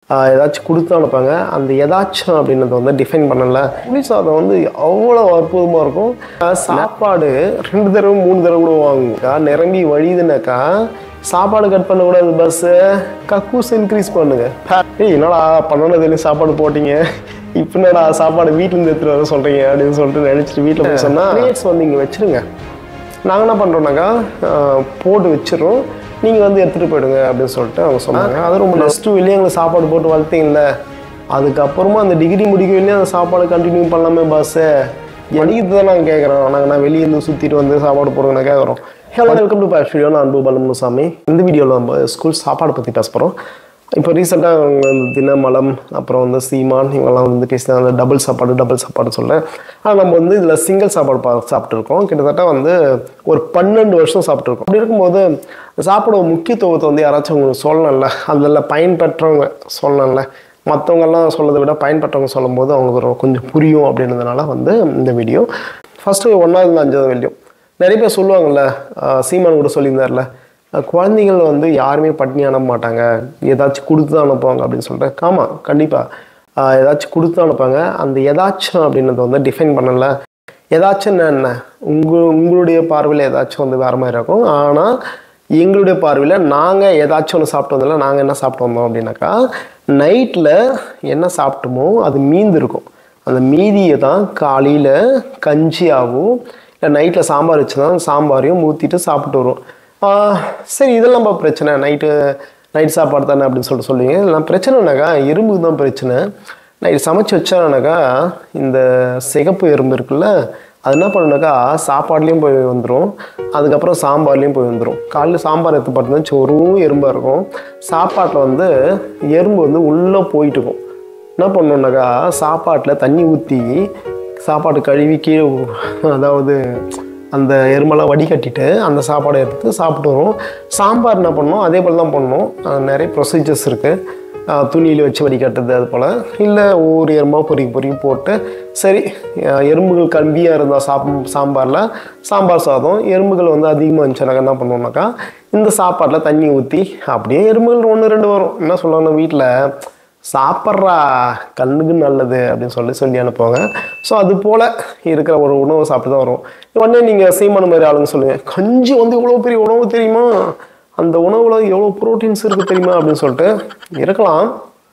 ஆஹ் ஏதாச்சும் கொடுத்து அனுப்பாங்க அந்த ஏதாச்சும் அப்படின்றத வந்து டிஃபைன் பண்ணல புளி சாதம் வந்து அவ்வளோ அற்புதமாக இருக்கும் ஆஹ் சாப்பாடு ரெண்டு தடவை மூணு தடவை கூட வாங்குங்கக்கா நிரம்பி வழியுதுனாக்கா சாப்பாடு கட் பண்ணக்கூடாது பஸ்ஸு கக்கூஸ் இன்க்ரீஸ் பண்ணுங்க ஏய் என்னடா பன்னெண்டு சாப்பாடு போட்டீங்க இப்போ என்னடா சாப்பாடு வீட்டிலேருந்து எடுத்துகிட்டு வர சொல்கிறீங்க அப்படின்னு சொல்லிட்டு நினச்சிட்டு வீட்டில் போய் சொன்னால் பிளேட்ஸ் வந்து இங்கே வச்சிருங்க நாங்கள் என்ன பண்ணுறோம்னாக்கா ஆஹ், போட்டு வச்சிடுறோம் நீங்கள் வந்து எடுத்துகிட்டு போயிடுங்க அப்படின்னு சொல்லிட்டு அவங்க சொன்னாங்க அது ரொம்ப நெக்ஸ்ட்டு வெளியே எங்களுக்கு சாப்பாடு போட்டு வளர்த்தீங்கல்ல அதுக்கப்புறமா அந்த டிகிரி முடிக்கவில்லையே அந்த சாப்பாடு கண்டினியூ பண்ணலாமே பஸ்ஸு படிக்கிறது தான் நாங்கள் கேட்குறோம் நாங்கள் நான் வெளியே இருந்து சுற்றிட்டு வந்து சாப்பாடு போடுங்க கேட்குறோம் hello welcome to Besh video நான் அன்பு பலமுனுசாமி இந்த வீடியோவில் நம்ம ஸ்கூல் சாப்பாடு பற்றி பேச போகிறோம் இப்போ ரீசெண்டாக அவங்க வந்து தினமலம் அப்புறம் வந்து சீமான் இவங்கெல்லாம் வந்து பேசினாங்க டபுள் சாப்பாடு டபுள் சாப்பாடு சொல்ல ஆனால் நம்ம வந்து இதில் சிங்கிள் சாப்பாடு பா சாப்பிட்ருக்கோம் கிட்டத்தட்ட வந்து ஒரு பன்னெண்டு வருஷம் சாப்பிட்ருக்கோம் அப்படி இருக்கும்போது சாப்பாடு முக்கியத்துவத்தை வந்து யாராச்சும் உங்களுக்கு சொல்லணும்ல அதில் பயன்பெற்றவங்க சொல்லணும்ல மற்றவங்கெல்லாம் சொல்றதை விட பயன்பெற்றவங்க சொல்லும்போது அவங்களுக்கு ஒரு கொஞ்சம் புரியும் அப்படின்றதுனால வந்து இந்த வீடியோ ஃபஸ்ட்டு ஒன்றாவது அஞ்சாவது வெளியும் நிறைய பேர் சொல்லுவாங்கல்ல ஆஹ் சீமான் கூட சொல்லியிருந்தார்ல அஹ் குழந்தைகள் வந்து யாருமே பட்டினி அனுப்ப மாட்டாங்க ஏதாச்சும் கொடுத்து தான் அனுப்புவாங்க அப்படின்னு சொல்லிட்டு ஆமாம் கண்டிப்பாக ஏதாச்சும் கொடுத்து தான் அனுப்பாங்க அந்த ஏதாச்சும் அப்படின்றத வந்து டிஃபைன் பண்ணல ஏதாச்சும் என்ன உங்கள் உங்களுடைய பார்வையில் ஏதாச்சும் வந்து வேறு மாதிரி இருக்கும் ஆனால் எங்களுடைய பார்வையில் நாங்கள் ஏதாச்சும் ஒன்று சாப்பிட்டு வந்ததில்ல நாங்கள் என்ன சாப்பிட்டு வந்தோம் அப்படின்னாக்கா நைட்டில் என்ன சாப்பிட்டோமோ அது மீந்து இருக்கும் அந்த மீதியை தான் காலையில் கஞ்சியாகவும் இல்லை நைட்டில் சாம்பார் வச்சு தான் சாம்பாரையும் ஊற்றிட்டு சாப்பிட்டு வருவோம் ஆஹ் சரி இதெல்லாம் நம்ம பிரச்சனை நைட்டு நைட் சாப்பாடு தானே அப்படின்னு சொல்லிட்டு சொல்லுவீங்க இதெல்லாம் பிரச்சனைனாக்கா எறும்புக்கு தான் பிரச்சனை நைட் சமைச்சு வச்சானாக்கா இந்த சிகப்பு எறும்பு இருக்குல்ல அது என்ன பண்ணுனாக்கா சாப்பாடுலேயும் போய் வந்துடும் அதுக்கப்புறம் சாம்பார்லேயும் போய் வந்துடும் காலையில் சாம்பார் எடுத்து பார்த்தீங்கன்னா சொரும் எறும்பாக இருக்கும் சாப்பாட்டில் வந்து எறும்பு வந்து உள்ளே போயிட்டு இருக்கும் என்ன பண்ணோம்னாக்கா சாப்பாட்டில் தண்ணி ஊற்றி சாப்பாடு கழுவி கீழே ஊ- அதாவது அந்த எருமெல்லாம் வடிகட்டிட்டு அந்த சாப்பாடை எடுத்து சாப்பிட்டு வரும் சாம்பார் என்ன பண்ணணும் அதே போல் தான் பண்ணணும் அஹ் நிறைய ப்ரொசீஜர்ஸ் இருக்குது துணியில் வச்சு வடிகட்டுறது அது போல் இல்லை ஒவ்வொரு எறும்பாக பொறுக்கி பொறுக்கி போட்டு சரி அஹ் எறும்புகள் கம்மியாக இருந்தால் சாப் சாம்பாரில் சாம்பார் சாதம் எறும்புகள் வந்து அதிகமாக இருந்துச்சுனாக்கா என்ன பண்ணுவோம்னாக்கா இந்த சாப்பாட்டில் தண்ணி ஊற்றி அப்படியே எறும்புகள் ஒன்று ரெண்டு வரும் என்ன சொல்லுவாங்க வீட்டில் சாப்பிட்றா கண்ணுக்கு நல்லது அப்படின்னு சொல்லி சொல்லி அனுப்புவாங்க ஸோ அது போல் இருக்கிற ஒரு உணவை சாப்பிட்டு தான் வரும் உடனே நீங்கள் சீமான மாதிரி ஆளுங்க சொல்லுங்கள் கஞ்சி வந்து இவ்வளோ பெரிய உணவு தெரியுமா அந்த உணவில் எவ்வளோ ப்ரோட்டீன்ஸ் இருக்குது தெரியுமா அப்படின்னு சொல்லிட்டு இருக்கலாம்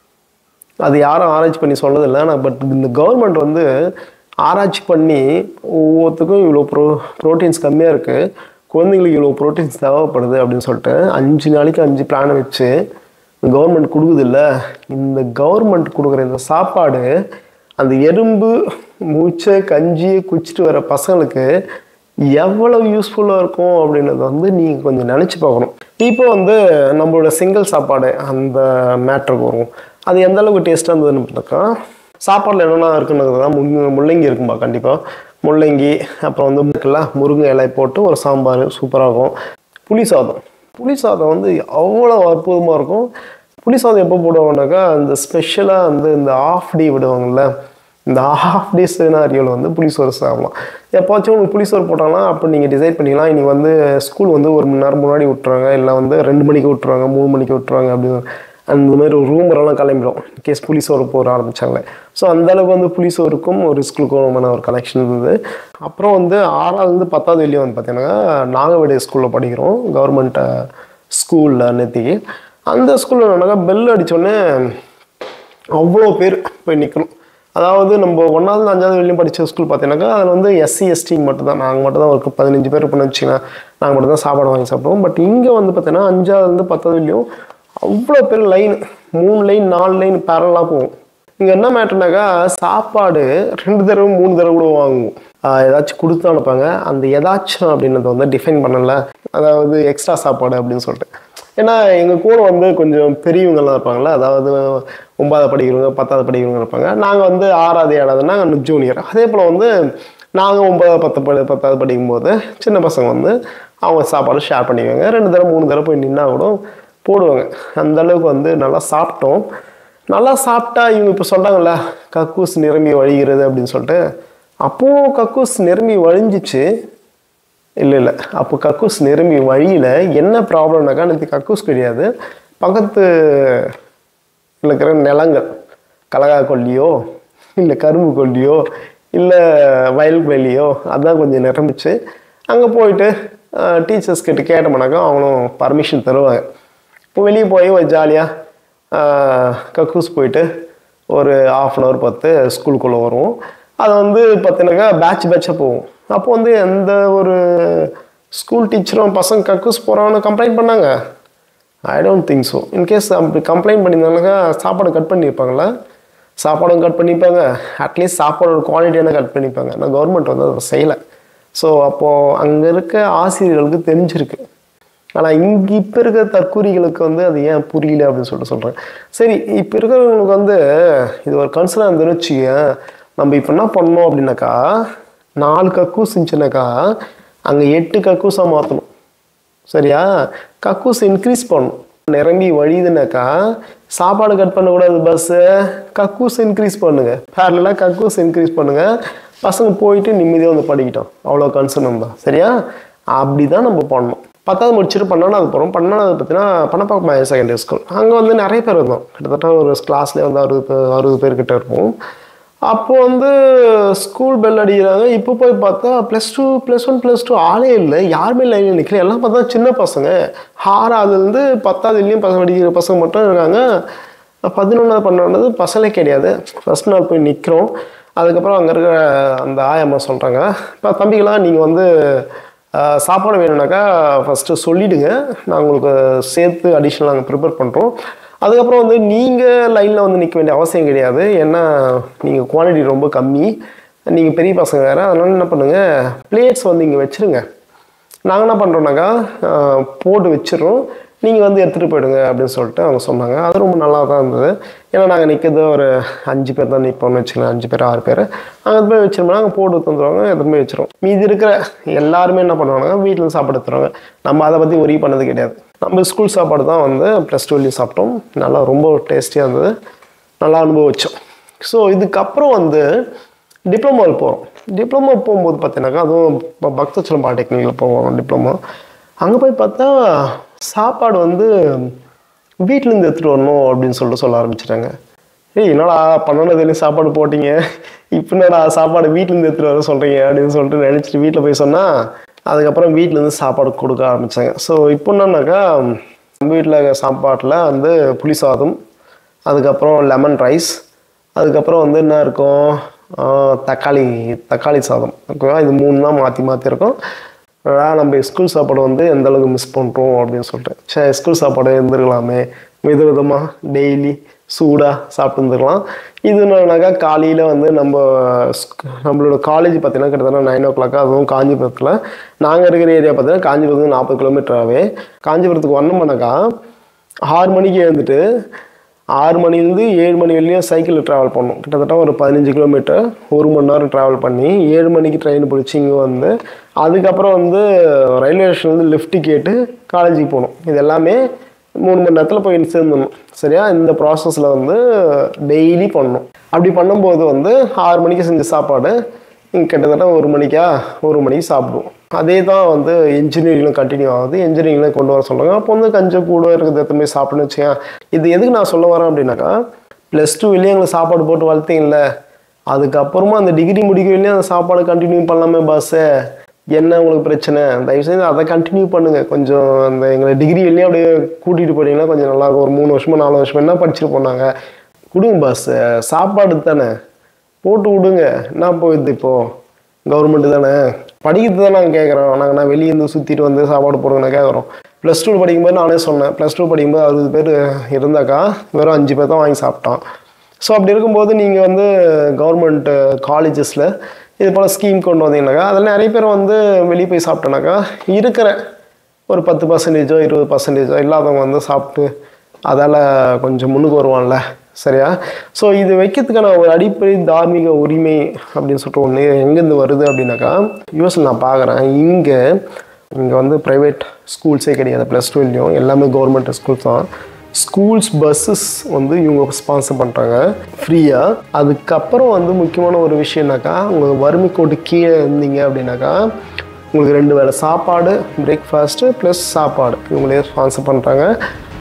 அது யாரும் ஆராய்ச்சி பண்ணி சொன்னதில்லை ஆனால் பட் இந்த கவர்மெண்ட் வந்து ஆராய்ச்சி பண்ணி ஒவ்வொருத்துக்கும் இவ்வளோ ப்ரோ ப்ரோட்டீன்ஸ் கம்மியாக இருக்குது குழந்தைங்களுக்கு இவ்வளோ ப்ரோட்டீன்ஸ் தேவைப்படுது அப்படின்னு சொல்லிட்டு அஞ்சு நாளைக்கு அஞ்சு பிளானை வச்சு கவர்மெண்ட் கொடுக்குதில்ல இந்த கவர்மெண்ட் கொடுக்குற இந்த சாப்பாடு அந்த எறும்பு மூச்சை கஞ்சியை குச்சிட்டு வர பசங்களுக்கு எவ்வளவு யூஸ்ஃபுல்லாக இருக்கும் அப்படின்றத வந்து நீங்கள் கொஞ்சம் நினச்சி பார்க்கணும் இப்போ வந்து நம்மளோட சிங்கிள் சாப்பாடு அந்த மேட்ருக்கு வரும் அது எந்த அளவுக்கு டேஸ்ட்டாக இருந்ததுன்னு பார்த்தாக்கா சாப்பாடில் என்னென்ன இருக்குன்னு தான் முள்ளங்கி இருக்கும்பா கண்டிப்பாக முள்ளங்கி அப்புறம் வந்து இருக்குல்ல முருங்கை இலை போட்டு ஒரு சாம்பார் சூப்பராக இருக்கும் புளி சாதம் புளி சாதம் வந்து அவ்வளோ அற்புதமாக இருக்கும் புளி சாதம் எப்போ போடுவாங்கனாக்கா அந்த ஸ்பெஷலாக வந்து இந்த ஆஃப் டே விடுவாங்கல்ல இந்த ஹாஃப் டே சினாரியோவில் வந்து புளிசோறு சாப்பிடலாம் எப்போச்சும் உங்களுக்கு புளிசோறு போட்டாங்கன்னா அப்போ நீங்கள் டிசைட் பண்ணிக்கலாம் இன்றைக்கி வந்து ஸ்கூல் வந்து ஒரு மணி நேரம் முன்னாடி விட்டுருவாங்க இல்லை வந்து ரெண்டு மணிக்கு விட்டுருவாங்க மூணு மணிக்கு விட்டுருவாங்க அப்படின்னு அந்த மாதிரி ஒரு ரூமரெல்லாம் கிளம்பிடும் கேஸ் புளிசோறு போட ஆரம்பித்தாங்களே ஸோ அந்த அளவுக்கு வந்து புளிசோருக்கும் ஒரு ஸ்கூலுக்கும் ஒரு கனெக்ஷன் இருந்தது அப்புறம் வந்து ஆறாவதுலேருந்து பத்தாவது வெளியே வந்து பார்த்தீங்கன்னா நாகவேடு ஸ்கூலில் படிக்கிறோம் கவர்மெண்ட் ஸ்கூலில் நேத்திக்கு அந்த ஸ்கூலில் என்னன்னாக்கா பெல் அடித்தோடனே அவ்வளோ பேர் போய் நிற்கணும் அதாவது நம்ம ஒன்றாவது அஞ்சாவது வெளியும் படித்த ஸ்கூல் பார்த்தீங்கன்னாக்கா அதில் வந்து எஸ்சி எஸ்டி மட்டும் தான் நாங்கள் மட்டும் தான் ஒரு பதினஞ்சு பேர் இருப்போம்னு வச்சுக்கலாம் நாங்கள் மட்டும் தான் சாப்பாடு வாங்கி சாப்பிடுவோம் பட் இங்கே வந்து பார்த்தீங்கன்னா அஞ்சாவதுலேருந்து பத்தாவது வெளியும் அவ்வளோ பேர் லைன் மூணு லைன் நாலு லைன் பேரலாக போகும் இங்கே என்ன மேட்டர்னாக்கா சாப்பாடு ரெண்டு தடவை மூணு தடவை கூட வாங்குவோம் ஆஹ் ஏதாச்சும் கொடுத்து அனுப்பாங்க அந்த ஏதாச்சும் அப்படின்றத வந்து டிஃபைன் பண்ணல அதாவது எக்ஸ்ட்ரா சாப்பாடு அப்படின்னு சொல்லிட்டு ஏன்னா எங்கள் கூட வந்து கொஞ்சம் பெரியவங்கெல்லாம் இருப்பாங்களே அதாவது ஒன்பதாவது படிக்கிறவங்க பத்தாவது படிக்கிறவங்க இருப்பாங்க நாங்கள் வந்து ஆறாவது ஏழாவதுனா ஜூனியர் அதே போல் வந்து நாங்கள் ஒன்பதாவது பத்து படி பத்தாவது படிக்கும்போது சின்ன பசங்க வந்து அவங்க சாப்பாடு ஷேர் பண்ணிக்குவாங்க ரெண்டு தடவை மூணு தடவை போய் நின்னா கூட போடுவாங்க அந்த அளவுக்கு வந்து நல்லா சாப்பிட்டோம் நல்லா சாப்பிட்டா இவங்க இப்போ சொல்கிறாங்கல்ல கக்கூஸ் நிரம்பி வழிகிறது அப்படின்னு சொல்லிட்டு அப்போது கக்கூஸ் நிரம்பி வழிஞ்சிச்சு இல்லை இல்லை அப்போ கக்கூஸ் நிரம்பி வழியில் என்ன ப்ராப்ளம்னாக்கா எனக்கு கக்கூஸ் கிடையாது பக்கத்து இருக்கிற நிலங்கள் கலகா கொல்லியோ இல்லை கரும்பு கொல்லியோ இல்லை வயல்வெளியோ அதான் கொஞ்சம் நிரம்பிச்சு அங்கே போயிட்டு டீச்சர்ஸ் கிட்ட கேட்டோம்னாக்கா அவங்களும் பர்மிஷன் தருவாங்க இப்போ வெளியே போய் ஒரு ஜாலியாக கக்கூஸ் போயிட்டு ஒரு ஆஃப் அன் ஹவர் பார்த்து ஸ்கூலுக்குள்ளே வருவோம் அது வந்து பார்த்தீங்கன்னாக்கா பேட்ச் பேட்சாக போகும் அப்போ வந்து எந்த ஒரு ஸ்கூல் டீச்சரும் பசங்க கக்கூஸ் போகிறான்னு கம்ப்ளைண்ட் பண்ணாங்க I don't think so in case அப்படி கம்ப்ளைண்ட் பண்ணியிருந்தாங்கனாக்கா சாப்பாடு கட் பண்ணியிருப்பாங்களா சாப்பாடும் கட் பண்ணிப்பாங்க அட்லீஸ்ட் சாப்பாடோட குவாலிட்டியான கட் பண்ணிப்பாங்க நான் கவர்மெண்ட் வந்து அதை செய்யலை ஸோ அப்போது அங்கே இருக்க ஆசிரியர்களுக்கு தெரிஞ்சிருக்கு ஆனால் இங்கே இப்போ இருக்க தற்கூரிகளுக்கு வந்து அது ஏன் புரியல அப்படின்னு சொல்லிட்டு சொல்கிறேன் சரி இப்போ இருக்கிறவங்களுக்கு வந்து இது ஒரு கன்சர்னாக இருந்துன்னு வச்சுக்க நம்ம இப்போ என்ன பண்ணோம் அப்படின்னாக்கா நாலு கக்கூஸ் இருந்துச்சுனாக்கா அங்கே எட்டு கக்கூஸாக மாற்றணும் சரியா கக்கூஸ் இன்க்ரீஸ் பண்ணணும் நிரம்பி வழியுதுனாக்கா சாப்பாடு கட் பண்ணக்கூடாது பஸ்ஸு கக்கூஸ் இன்க்ரீஸ் பண்ணுங்க பேரலாக கக்கூஸ் இன்க்ரீஸ் பண்ணுங்க பசங்க போயிட்டு நிம்மதியாக வந்து படிக்கிட்டோம் அவ்வளோ கன்சர்ன் இருந்தால் சரியா அப்படி தான் நம்ம பண்ணணும் பத்தாவது முடிச்சுட்டு பன்னெண்டாவது போகிறோம் பன்னெண்டாவது பார்த்தீங்கன்னா பணப்பாக்கம் ஹையர் செகண்டரி ஸ்கூல் அங்கே வந்து நிறைய பேர் இருந்தோம் கிட்டத்தட்ட ஒரு கிளாஸ்லேயே வந்து அறுபது பேர் அறுபது பேர்கிட்ட இருப்போம் அப்போ வந்து ஸ்கூல் பெல் அடிக்கிறாங்க இப்போ போய் பார்த்தா plus two plus one plus two ஆளே இல்லை யாருமே லைனில் நிற்கல எல்லாம் பார்த்தா சின்ன பசங்க ஆறாவதுலேருந்து பத்தாவதுலேயும் பசங்க படிக்கிற பசங்க மட்டும் இருக்காங்க பதினொன்றாவது பன்னெண்டாவது பசங்களே கிடையாது ஃபஸ்ட் நாள் போய் நிற்கிறோம் அதுக்கப்புறம் அங்கே இருக்கிற அந்த ஆயம்மா சொல்கிறாங்க இப்போ தம்பிகளா நீங்கள் வந்து ஆஹ், சாப்பாடு வேணும்னாக்கா ஃபஸ்ட்டு சொல்லிவிடுங்க நான் உங்களுக்கு சேர்த்து அடிஷ்னல் நாங்கள் ப்ரிப்பேர் பண்ணுறோம் அதுக்கப்புறம் வந்து நீங்கள் லைனில் வந்து நிற்க வேண்டிய அவசியம் கிடையாது ஏன்னா நீங்கள் குவான்டிட்டி ரொம்ப கம்மி நீங்கள் பெரிய பசங்க வேறு அதனால என்ன பண்ணுங்கள் பிளேட்ஸ் வந்து இங்கே வச்சுருங்க நாங்கள் என்ன பண்ணுறோம்னாக்கா ஆஹ், போட்டு வச்சிடுறோம் நீங்கள் வந்து எடுத்துகிட்டு போயிடுங்க அப்படின்னு சொல்லிட்டு அவங்க சொன்னாங்க அது ரொம்ப நல்லா தான் இருந்தது ஏன்னா நாங்கள் நிற்கிறது ஒரு அஞ்சு பேர் தான் நிற்போம்னு வச்சுக்கலாம் அஞ்சு பேர் ஆறு பேர் அங்கே போய் வச்சிருந்தோம்னா அங்கே போட்டு தந்துடுவாங்க எடுத்து போய் வச்சிருவோம் மீதி இருக்கிற எல்லாருமே என்ன பண்ணுவாங்க வீட்டில் சாப்பாடு எடுத்துருவாங்க நம்ம அதை பற்றி ஒரே பண்ணது கிடையாது நம்ம ஸ்கூல் சாப்பாடு தான் வந்து ப்ளஸ் டூலேயும் சாப்பிட்டோம் நல்லா ரொம்ப டேஸ்டியாக இருந்தது நல்லா அனுபவிச்சோம் ஸோ இதுக்கப்புறம் வந்து டிப்ளமோவில் போகிறோம் டிப்ளமோ போகும்போது பார்த்தீங்கன்னாக்கா அதுவும் இப்போ பக்தச்சலம் பாலிடெக்னிக்கில் போவோம் டிப்ளமோ அங்கே போய் பார்த்தா சாப்பாடு வந்து வீட்டிலேருந்து எடுத்துகிட்டு வரணும் அப்படின்னு சொல்லிட்டு சொல்ல ஆரம்பிச்சிட்டாங்க ஏய் என்னடா பன்னெண்டாவதுலேயும் சாப்பாடு போட்டீங்க இப்போ என்னடா சாப்பாடு வீட்டிலேருந்து எடுத்துகிட்டு வர சொல்கிறீங்க அப்படின்னு சொல்லிட்டு நினச்சிட்டு வீட்டில் போய் சொன்னால் அதுக்கப்புறம் வீட்டிலேருந்து சாப்பாடு கொடுக்க ஆரம்பித்தாங்க ஸோ இப்போ என்னன்னாக்கா நம்ம வீட்டில் சாப்பாட்டில் வந்து புளி சாதம் அதுக்கப்புறம் லெமன் ரைஸ் அதுக்கப்புறம் வந்து என்ன இருக்கும் ஆஹ் தக்காளி தக்காளி சாதம் ஓகேவா இது மூணு தான் மாற்றி மாற்றி இருக்கும் ஆனா நம்ம ஸ்கூல் சாப்பாடு வந்து எந்த அளவுக்கு மிஸ் பண்ணுறோம் அப்படின்னு சொல்லிட்டு சே ஸ்கூல் சாப்பாடு இருந்துருக்கலாமே வித விதமாக டெய்லி சூடாக சாப்பிட்டு இருந்துருக்கலாம் இது என்னன்னாக்கா காலையில் வந்து நம்ம ஸ்க்- நம்மளோட காலேஜ் பார்த்தீங்கன்னா கிட்டத்தட்ட நைன் ஓ கிளாக் அதுவும் காஞ்சிபுரத்தில் நாங்கள் இருக்கிற ஏரியா பார்த்தீங்கன்னா காஞ்சிபுரத்துக்கு நாற்பது கிலோமீட்டர் ஆகவே காஞ்சிபுரத்துக்கு வரணும்னாக்கா ஆறு மணிக்கு எழுந்துட்டு ஆறு மணிலேருந்து ஏழு மணி வரையும் சைக்கிளில் ட்ராவல் பண்ணோம் கிட்டத்தட்ட ஒரு பதினஞ்சு கிலோமீட்டர் ஒரு மணி நேரம் ட்ராவல் பண்ணி ஏழு மணிக்கு ட்ரெயின் பிடிச்சி இங்கே வந்து அதுக்கப்புறம் வந்து ரயில்வே ஸ்டேஷன்லேருந்து லிஃப்ட் கேட்டு காலேஜுக்கு போகணும் இது எல்லாமே மூணு மணி நேரத்தில் போய் சேர்ந்துடணும் சரியா இந்த ப்ராசஸில் வந்து டெய்லி பண்ணணும் அப்படி பண்ணும்போது வந்து ஆறு மணிக்கு செஞ்ச சாப்பாடு இங்கே கிட்டத்தட்ட ஒரு மணிக்கா ஒரு மணிக்கு சாப்பிடுவோம் அதே தான் வந்து இன்ஜினியரிங்லும் கண்டினியூ ஆகுது இன்ஜினியரிங்கில் கொண்டு வர சொல்லுவாங்க அப்போ வந்து கஞ்சம் கூட இருக்கிறது எத்தனை சாப்பிடுன்னு வச்சுக்கேன் இது எதுக்கு நான் சொல்ல வரேன் அப்படின்னாக்கா ப்ளஸ் டூ வெளியே எங்களுக்கு சாப்பாடு போட்டு வளர்த்தீங்கல்ல அதுக்கப்புறமா அந்த டிகிரி முடிக்கவில்லையே அந்த சாப்பாடு கண்டினியூ பண்ணலாமே பாஸு என்ன உங்களுக்கு பிரச்சனை தயவு செய்து அதை கண்டினியூ பண்ணுங்க கொஞ்சம் அந்த எங்களை டிகிரி வெளியே அப்படியே கூட்டிகிட்டு போனீங்கன்னா கொஞ்சம் நல்லா இருக்கும் ஒரு மூணு வருஷமா நாலு வருஷமா என்ன படிச்சுட்டு போனாங்க கொடுங்க பாஸ் சாப்பாடு தானே போட்டு விடுங்க என்ன போயிடுது இப்போ கவர்மெண்ட் தானே படிக்கிறது தான் நாங்கள் கேட்குறோம் நாங்கள் நான் வெளியே இருந்து சுற்றிட்டு வந்து சாப்பாடு போடுங்கன்னு கேட்குறோம் ப்ளஸ் டூ படிக்கும்போது நானே சொன்னேன் ப்ளஸ் டூ படிக்கும்போது அறுபது பேர் இருந்தாக்கா வெறும் அஞ்சு பேர் தான் வாங்கி சாப்பிட்டோம் ஸோ அப்படி இருக்கும்போது நீங்கள் வந்து கவர்மெண்ட் காலேஜஸில் இது போல் ஸ்கீம் கொண்டு வந்தீங்கன்னாக்கா அதில் நிறைய பேர் வந்து வெளியே போய் சாப்பிட்டோன்னாக்கா இருக்கிற ஒரு பத்து பர்சன்டேஜோ இருபது பர்சன்டேஜோ இல்லாதவங்க வந்து சாப்பிட்டு அதால் கொஞ்சம் முன்னுக்கு வருவான்ல சரியா ஸோ இது வைக்கிறதுக்கான ஒரு அடிப்படை தார்மீக உரிமை அப்படின்னு சொல்லிட்டு ஒன்று எங்கேருந்து வருது அப்படின்னாக்கா யூஎஸில் நான் பார்க்குறேன் இங்கே இங்கே வந்து ப்ரைவேட் ஸ்கூல்ஸே கிடையாது ப்ளஸ் டூலையும் எல்லாமே கவர்மெண்ட் ஸ்கூல்ஸ் தான் ஸ்கூல்ஸ் பஸ்ஸஸ் வந்து இவங்க ஸ்பான்சர் பண்ணுறாங்க ஃப்ரீயாக அதுக்கப்புறம் வந்து முக்கியமான ஒரு விஷயம்னாக்கா உங்கள் வறுமை கோட்டு கீழே இருந்தீங்க அப்படின்னாக்கா உங்களுக்கு ரெண்டு வேளை சாப்பாடு பிரேக்ஃபாஸ்ட்டு ப்ளஸ் சாப்பாடு இவங்களே ஸ்பான்சர் பண்ணுறாங்க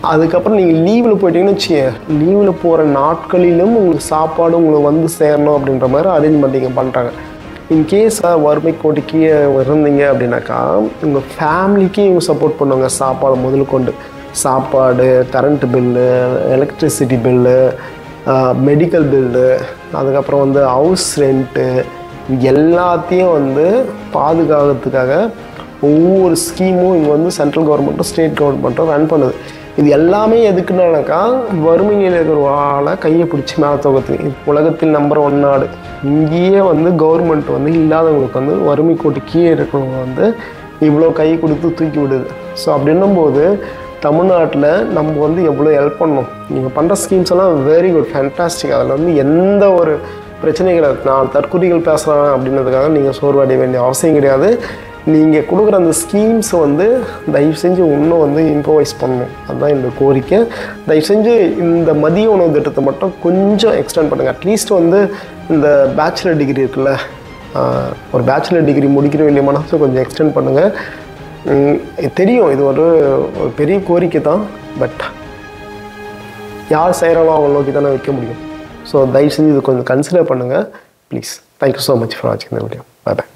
அதுக்கப்புறம் நீங்கள் லீவில் போயிட்டீங்கன்னு வச்சுங்க லீவில் போகிற நாட்களிலும் உங்களுக்கு சாப்பாடு உங்களுக்கு வந்து சேரணும் அப்படின்ற மாதிரி அரேஞ்ச்மெண்ட் இங்கே பண்ணுறாங்க இன்கேஸ் வறுமை கோட்டு கீழே இருந்தீங்க அப்படின்னாக்கா உங்கள் ஃபேமிலிக்கு இவங்க சப்போர்ட் பண்ணுவாங்க சாப்பாடு முதல் கொண்டு சாப்பாடு current bill electricity bill medical bill அதுக்கப்புறம் வந்து ஹவுஸ் ரெண்ட்டு எல்லாத்தையும் வந்து பாதுகாக்கிறதுக்காக ஒவ்வொரு ஸ்கீமும் இங்கே வந்து சென்ட்ரல் கவர்மெண்ட்டும் ஸ்டேட் கவர்மெண்ட்டும் ரன் பண்ணுது இது எல்லாமே எதுக்குன்னாக்கா வறுமை நிலையில் இருக்கிற ஆளை கையை பிடிச்சி மேலே தோக்கத்துக்கு உலகத்தில் நம்பர் ஒன் நாடு இங்கேயே வந்து கவர்மெண்ட் வந்து இல்லாதவங்களுக்கு வந்து வறுமை கோட்டு கீழே இருக்கிறவங்க வந்து இவ்வளோ கை கொடுத்து தூக்கி விடுது ஸோ அப்படின்னும்போது தமிழ்நாட்டில் நம்ம வந்து எவ்வளோ ஹெல்ப் பண்ணணும் நீங்கள் பண்ணுற ஸ்கீம்ஸ் எல்லாம் வெரி குட் ஃபேன்டாஸ்டிக் அதில் வந்து எந்த ஒரு பிரச்சனையும் கிடையாது நான் தற்குறிகள் பேசுகிறேன் அப்படின்றதுக்காக நீங்கள் சோர்வடைய வேண்டிய அவசியம் கிடையாது நீங்கள் கொடுக்குற அந்த ஸ்கீம்ஸை வந்து தயவு செஞ்சு இன்னும் வந்து இம்ப்ரவைஸ் பண்ணணும் அதுதான் என்னோட கோரிக்கை தயவு செஞ்சு இந்த மதிய உணவு திட்டத்தை மட்டும் கொஞ்சம் எக்ஸ்டெண்ட் பண்ணுங்கள் அட்லீஸ்ட் வந்து இந்த பேச்சுலர் டிகிரி இருக்குல்ல ஆஹ், ஒரு பேச்சுலர் டிகிரி முடிக்கிற வேண்டிய மனசை கொஞ்சம் எக்ஸ்டெண்ட் பண்ணுங்கள் உம், தெரியும் இது ஒரு ஒரு பெரிய கோரிக்கை தான் பட் யார் செய்கிறாங்களோ அவங்க நோக்கி தானே வைக்க முடியும் ஸோ தயவு செஞ்சு இது கொஞ்சம் கன்சிடர் பண்ணுங்கள் please thank you so much for வாட்சிங் இந்த வீடியோ பை பை